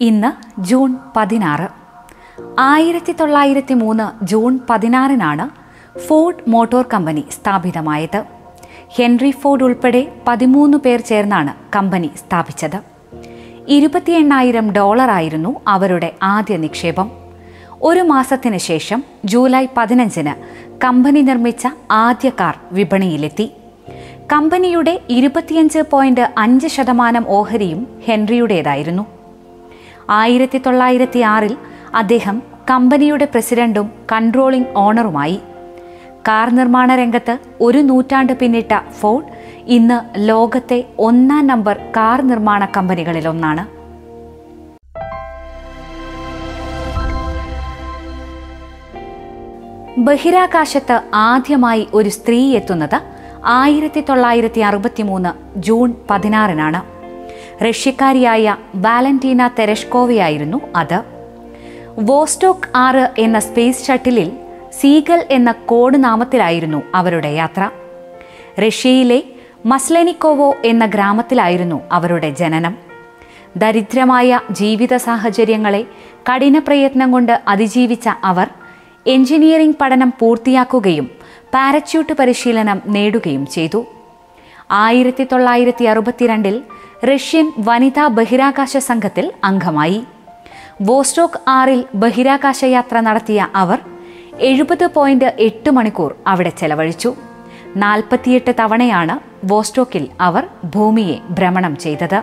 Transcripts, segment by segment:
ഇന്ന് ജൂൺ പതിനാറ് ആയിരത്തി തൊള്ളായിരത്തി മൂന്ന് ജൂൺ പതിനാറിനാണ് ഫോർഡ് മോട്ടോർ കമ്പനി സ്ഥാപിതമായത് ഹെൻറി ഫോർഡ് ഉൾപ്പെടെ പതിമൂന്ന് പേർ ചേർന്നാണ് കമ്പനി സ്ഥാപിച്ചത് ഇരുപത്തി എണ്ണായിരം ഡോളറായിരുന്നു അവരുടെ ആദ്യ നിക്ഷേപം ഒരു മാസത്തിന് ശേഷം ജൂലൈ പതിനഞ്ചിന് കമ്പനി നിർമ്മിച്ച ആദ്യ കാർ വിപണിയിലെത്തി കമ്പനിയുടെ ഇരുപത്തിയഞ്ച് പോയിന്റ് അഞ്ച് ശതമാനം ഓഹരിയും ഹെൻറിയുടേതായിരുന്നു ആയിരത്തി തൊള്ളായിരത്തി ആറിൽ അദ്ദേഹം കമ്പനിയുടെ പ്രസിഡന്റും കൺട്രോളിംഗ് ഓണറുമായി കാർ നിർമ്മാണ രംഗത്ത് ഒരു നൂറ്റാണ്ട് പിന്നിട്ട ഫോർഡ് ഇന്ന് ലോകത്തെ ഒന്നാം നമ്പർ കാർ നിർമ്മാണ കമ്പനികളിലൊന്നാണ് ബഹിരാകാശത്ത് ആദ്യമായി ഒരു സ്ത്രീ എത്തുന്നത് ആയിരത്തി തൊള്ളായിരത്തി അറുപത്തി മൂന്ന് ജൂൺ പതിനാറിനാണ് റഷ്യക്കാരിയായ വാലന്റീന തെരഷ്കോവയായിരുന്നു അത് വോസ്റ്റോക്ക് ആറ് എന്ന സ്പേസ് ഷട്ടിലിൽ സീഗൽ എന്ന കോഡ് നാമത്തിലായിരുന്നു അവരുടെ യാത്ര റഷ്യയിലെ മസ്ലെനിക്കോവോ എന്ന ഗ്രാമത്തിലായിരുന്നു അവരുടെ ജനനം ദരിദ്രമായ ജീവിത സാഹചര്യങ്ങളെ കഠിന പ്രയത്നം കൊണ്ട് അതിജീവിച്ച അവർ എഞ്ചിനീയറിംഗ് പഠനം പൂർത്തിയാക്കുകയും പാരച്യൂട്ട് പരിശീലനം നേടുകയും ചെയ്തു ആയിരത്തി തൊള്ളായിരത്തി അറുപത്തിരണ്ടിൽ റഷ്യൻ വനിതാ ബഹിരാകാശ സംഘത്തിൽ അംഗമായി വോസ്റ്റോക്ക് ആറിൽ ബഹിരാകാശ യാത്ര നടത്തിയ അവർ എഴുപത് പോയിന്റ് എട്ട് മണിക്കൂർ അവിടെ ചെലവഴിച്ചു നാൽപ്പത്തിയെട്ട് തവണയാണ് വോസ്റ്റോക്കിൽ അവർ ഭൂമിയെ ഭ്രമണം ചെയ്തത്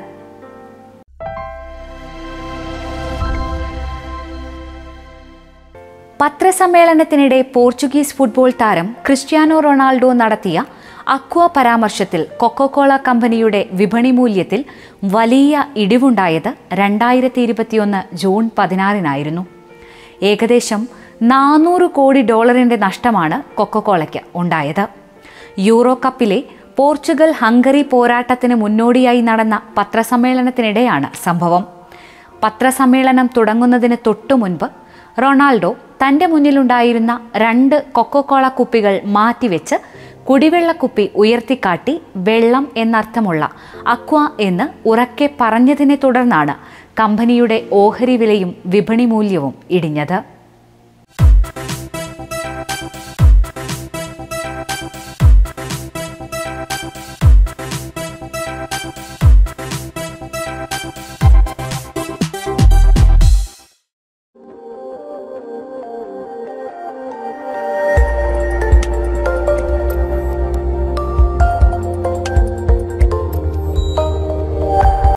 പത്രസമ്മേളനത്തിനിടെ പോർച്ചുഗീസ് ഫുട്ബോൾ താരം ക്രിസ്ത്യാനോ റൊണാൾഡോ നടത്തിയ അക്വ പരാമർശത്തിൽ കൊക്കോകോള കമ്പനിയുടെ വിപണി മൂല്യത്തിൽ വലിയ ഇടിവുണ്ടായത് രണ്ടായിരത്തി ഇരുപത്തിയൊന്ന് ജൂൺ പതിനാറിനായിരുന്നു ഏകദേശം നാനൂറ് കോടി ഡോളറിന്റെ നഷ്ടമാണ് കൊക്കോകോളയ്ക്ക് ഉണ്ടായത് യൂറോ കപ്പിലെ പോർച്ചുഗൽ ഹംഗറി പോരാട്ടത്തിന് മുന്നോടിയായി നടന്ന പത്രസമ്മേളനത്തിനിടെയാണ് സംഭവം പത്രസമ്മേളനം തുടങ്ങുന്നതിന് തൊട്ടു മുൻപ് റൊണാൾഡോ തന്റെ മുന്നിലുണ്ടായിരുന്ന രണ്ട് കൊക്കോകോള കുപ്പികൾ മാറ്റിവെച്ച് കുടിവെള്ളക്കുപ്പി ഉയർത്തിക്കാട്ടി വെള്ളം എന്നർത്ഥമുള്ള അക്വ എന്ന് ഉറക്കെ പറഞ്ഞതിനെ തുടർന്നാണ് കമ്പനിയുടെ ഓഹരി വിലയും വിപണി മൂല്യവും ഇടിഞ്ഞത്